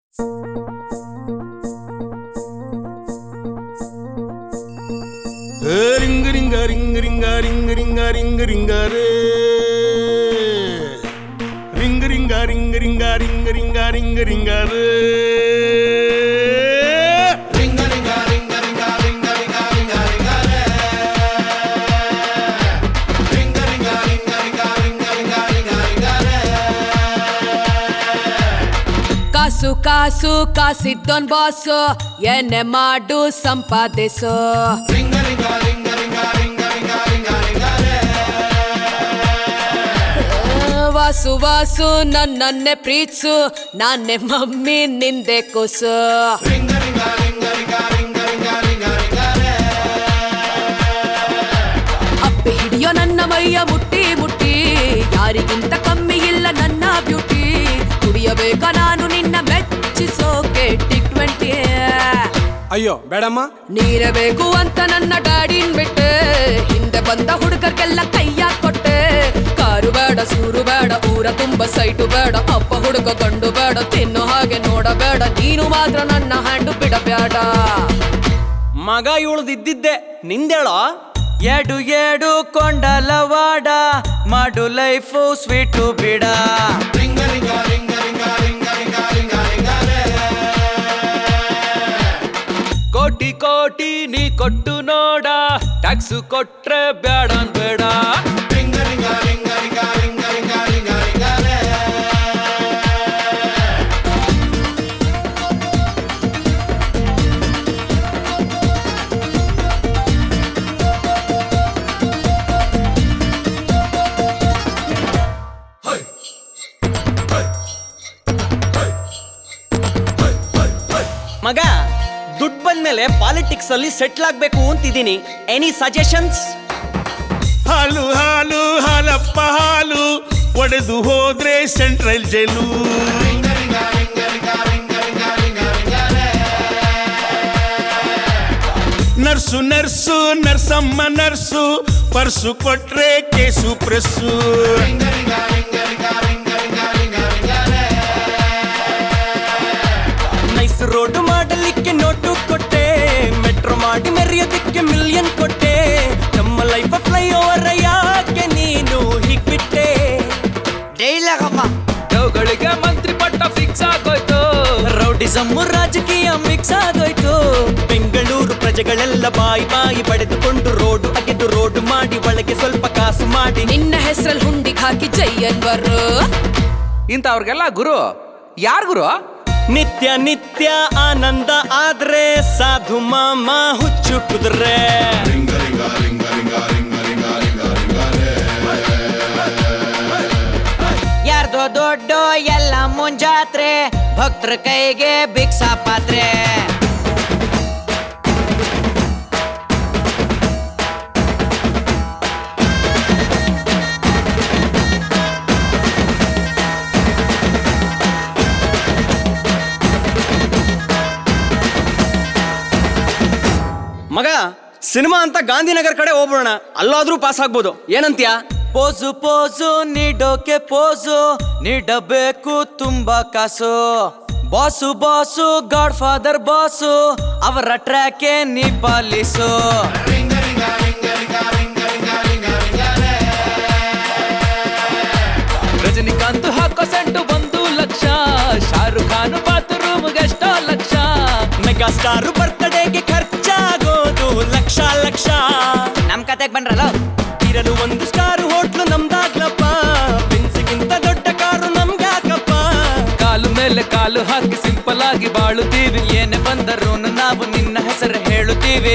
ring a ರಿಂಗ ರಿಂಗ ರಿಂಗ ರಿಂಗ ರಿಂಗ ರಿಂಗ ರಿಂಗ ರೇ ರಿಂಗ ರಿಂಗ ರಿಂಗ ರಿಂಗ ರಿಂಗ ರಿಂಗ ರಿಂಗ ರಿಂಗ ರೇ ಕಾಸು ಕಾಸು ಕಾಸಿದ್ದೊನ್ ಬಾಸು ಏನೇ ಮಾಡು ಸಂಪಾದಿಸು ವಾಸು ವಾಸು ನನ್ನನ್ನೇ ಪ್ರೀತ್ಸು ನಾನೇ ಮಮ್ಮಿ ನಿಂದೆ ಕೂಸು ಅಪ್ಪಿ ಹಿಡಿಯೋ ನನ್ನ ಮೈಯ ಮುಟ್ಟಿ ಮುಟ್ಟಿ ಯಾರಿಗಿಂತ ಕಮ್ಮಿ ಇಲ್ಲ ನನ್ನ ಬ್ಯೂಟಿ ಕುಡಿಯಬೇಕ ನಾನು ನಿನ್ನ ಮೆಚ್ಚಿಸೋಕೆ ಟಿ ಟ್ವೆಂಟಿ ಅಯ್ಯೋ ಬೇಡಮ್ಮ ನೀರೇ ಬೇಕು ಅಂತ ನನ್ನ ಡ್ಯಾಡಿನ್ ಬಿಟ್ಟೆ ಹಿಂದೆ ಬಂದ ಹುಡುಗರ್ಗೆಲ್ಲ ಕೈಯ ಕೊಟ್ಟೆ ಕಾರು ಬೇಡ ಸೂರು ಬೇಡ ಊರ ತುಂಬ ಸೈಟು ಬೇಡ ಅಪ್ಪ ಹುಡುಗ ಗಂಡು ಬೇಡ ತಿನ್ನೋ ಹಾಗೆ ನೋಡಬೇಡ ನೀನು ಮಾತ್ರ ನನ್ನ ಹ್ಯಾಂಡು ಬಿಡಬೇಡ ಮಗ ಇದ್ದಿದ್ದೆ ನಿಂದೇಳೋ ಎಡು ಎಡು ಕೊಂಡಲವಾಡ ಮಾಡು ಲೈಫು ಸ್ವೀಟು ಬಿಡ ಕೋಟಿ ಕೋಟಿ ನೀ ಕೊಟ್ಟು ನೋಡ ಟ್ಯಾಕ್ಸ್ ಕೊಟ್ರೆ ಬೇಡ ಬೇಡ ಮಗ ದುಡ್ಡು ಬಂದ್ಮೇಲೆ ಪಾಲಿಟಿಕ್ಸ್ ಅಲ್ಲಿ ಸೆಟ್ಲ್ ಆಗ್ಬೇಕು ಅಂತಿದ್ದೀನಿ ಎನಿ ಸಜೆಷನ್ಸ್ ಹಾಲು ಹಾಲು ಹಾಲಪ್ಪ ಹಾಲು ಒಡೆದು ಹೋದ್ರೆ ಸೆಂಟ್ರಲ್ ಜೈಲು ನರ್ಸು ನರ್ಸು ನರ್ಸಮ್ಮ ನರ್ಸು ಪರ್ಸು ಕೊಟ್ರೆ ಕೇಸು ಪ್ರೆಸ್ಸು ನೈಸ್ ರೋಡ್ ಮಾಡಲಿಕ್ಕೆ ನೋಟು ಕೊಟ್ಟೆ ಮೆಟ್ರೋ ಮಾಡಿ ಮೆರೆಯೋದಕ್ಕೆ ಮಿಲಿಯನ್ ಕೊಟ್ಟೆ ನಮ್ಮ ಲೈಫ್ ಫ್ಲೈ ಓವರ್ ಯಾಕೆ ನೀನು ಹೀಗ್ ಬಿಟ್ಟೆ ಗಳಿಗೆ ಮಂತ್ರಿ ಪಟ್ಟ ಫಿಕ್ಸ್ ಆಗೋಯ್ತು ರೌಡಿಸಮ್ ರಾಜಕೀಯ ಮಿಕ್ಸ್ ಆಗೋಯ್ತು ಬೆಂಗಳೂರು ಪ್ರಜೆಗಳೆಲ್ಲ ಬಾಯಿ ಬಾಯಿ ಪಡೆದುಕೊಂಡು ರೋಡ್ ಅಗೆದು ರೋಡ್ ಮಾಡಿ ಒಳಗೆ ಸ್ವಲ್ಪ ಕಾಸು ಮಾಡಿ ನಿನ್ನ ಹೆಸರಲ್ಲಿ ಹುಂಡಿಗೆ ಹಾಕಿ ಜೈ ಅನ್ವರು ಇಂಥವ್ರಿಗೆಲ್ಲ ಗುರು ಯಾರ್ ಗುರು ನಿತ್ಯ ನಿತ್ಯ ಆನಂದ ಆದ್ರೆ ಸಾಧು ಮಾಮ ಹುಚ್ಚು ಕುದುರೆ ಯಾರ್ದೋ ದೊಡ್ಡ ಎಲ್ಲ ಮುಂಜಾತ್ರೆ ಭಕ್ತರ ಕೈಗೆ ಭಿಕ್ಷಾ ಪಾತ್ರೆ ಮಗ ಸಿನಿಮಾ ಅಂತ ಗಾಂಧಿನಗರ್ ಕಡೆ ಹೋಗ್ಬಿಡೋಣ ಅಲ್ಲಾದ್ರೂ ಪಾಸ್ ಆಗ್ಬೋದು ಏನಂತ್ಯಾ ಪೋಸು ಪೋಸು ನೀಡೋಕೆ ಪೋಸು ನೀಡಬೇಕು ತುಂಬಾ ಕಾಸು boss boss god father boss ಅವರ ಟ್ರ್ಯಾಕೆ ನೀ ಪಾಲಿಸು ರಜನಿಕಾಂತ್ ಹಾಕೋ ಸೆಂಟು ಒಂದು ಲಕ್ಷ ಶಾರುಖ್ ಖಾನ್ ಬಾತ್ರೂಮ್ ಎಷ್ಟೋ ಲಕ್ಷ ಮೆಗಾ ಸ್ಟಾರ್ ಬರ್ತ್ಡೇಗೆ ಖರ್ಚಾಗೋದು ಲಕ್ಷ ಲಕ್ಷ ನಮ್ ಕತೆಗ್ ಬನ್ರಲ್ಲ ಇರಲು ಒಂದು ಸ್ಟಾರ್ ಹೋಟ್ಲು ನಮ್ದಾಗ್ಲಪ್ಪ ಬೆನ್ಸಿಗಿಂತ ದೊಡ್ಡ ಕಾರು ನಮ್ಗ್ಯಾಕಪ್ಪ ಕಾಲು ಮೇಲೆ ಕಾಲು ಹಾಕಿ ಸಿಂಪಲ್ ಆಗಿ ಬಾಳುತ್ತೀವಿ ಏನೇ ಬಂದರೂ ನಾವು ನಿನ್ನ ಹೆಸರು ಹೇಳುತ್ತೀವಿ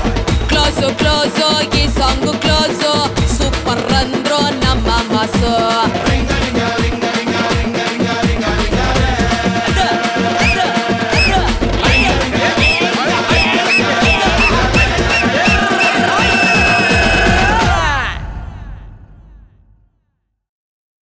ಕ್ಲೋಸು ಕ್ಲೋಸು ಈ ಸಾಂಗು ಕ್ಲೋಸು ಸೂಪರ್ ಅಂದ್ರು ನಮ್ಮ ಮಾಸು